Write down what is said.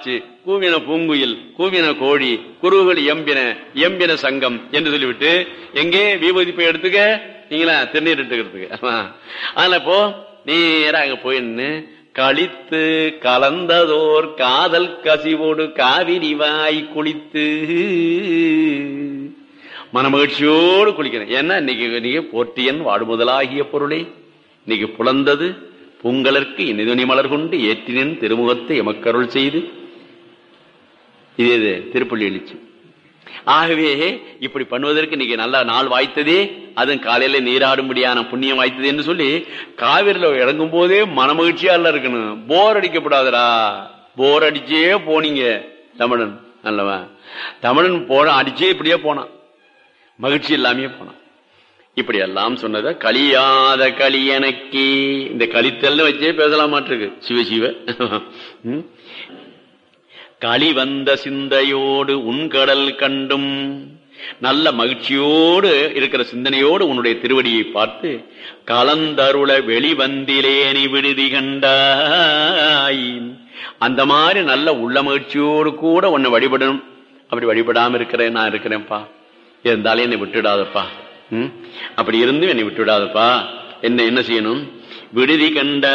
காற்று கூவின பூங்குயில் கூவின கோழி குருகுகள் எம்பின எம்பின சங்கம் என்று சொல்லிவிட்டு எங்கே விபூதி போய் எடுத்துக்க நீங்களா திருநீர் எடுத்துக்கிறதுக்கு ஆமா. அதனால போ நேரா அங்க போயின்னு கழித்து கலந்ததோர் காதல் கசிவோடு காவிரி வாய் குளித்து மனமகிழ்ச்சியோடு குளிக்கிறேன் ஏன்னா இன்னைக்கு நீங்க போற்றியன் வாடுமுதலாகிய பொருளே இன்னைக்கு புலந்தது பூங்கலர்க்கு இனிதுணி மலர் கொண்டு ஏற்றினின் திருமுகத்தை எமக்கருள் செய்து இது இது திருப்பள்ளி எழுச்சி ஆகவே இப்படி பண்ணுவதற்கு இன்னைக்கு நல்ல நாள் வாய்த்ததே அதுவும் காலையில நீராடும்படியான புண்ணியம் வாய்த்தது என்று சொல்லி காவிரில இறங்கும் போதே மனமகிழ்ச்சியா எல்லாம் இருக்கணும் போர் அடிக்கப்படாதடா போர் அடிச்சே போனீங்க தமிழன் அல்லவா தமிழன் போன அடிச்சே இப்படியே போனான் மகிழ்ச்சி இல்லாமே போனான் இப்படி எல்லாம் சொன்னத கலியாத களியனக்கே இந்த கலித்தல்னு வச்சே பேசலாமாட்டிருக்கு சிவ சிவ ம். களி வந்த சிந்தையோடு உன்கடல் கண்டும் நல்ல மகிழ்ச்சியோடு இருக்கிற சிந்தனையோடு உன்னுடைய திருவடியை பார்த்து கலந்தருள வெளிவந்திலேனி விடுதி கண்டாய் அந்த மாதிரி நல்ல உள்ள மகிழ்ச்சியோடு கூட உன்னை வழிபடணும் அப்படி வழிபடாம இருக்கிறேன் நான் இருக்கிறேன்ப்பா இருந்தாலும் என்னை விட்டுடாதப்பா ம்? அப்படி இருந்தும் என்னை விட்டுடாதப்பா என்ன என்ன செய்யணும் விடுதி கண்ட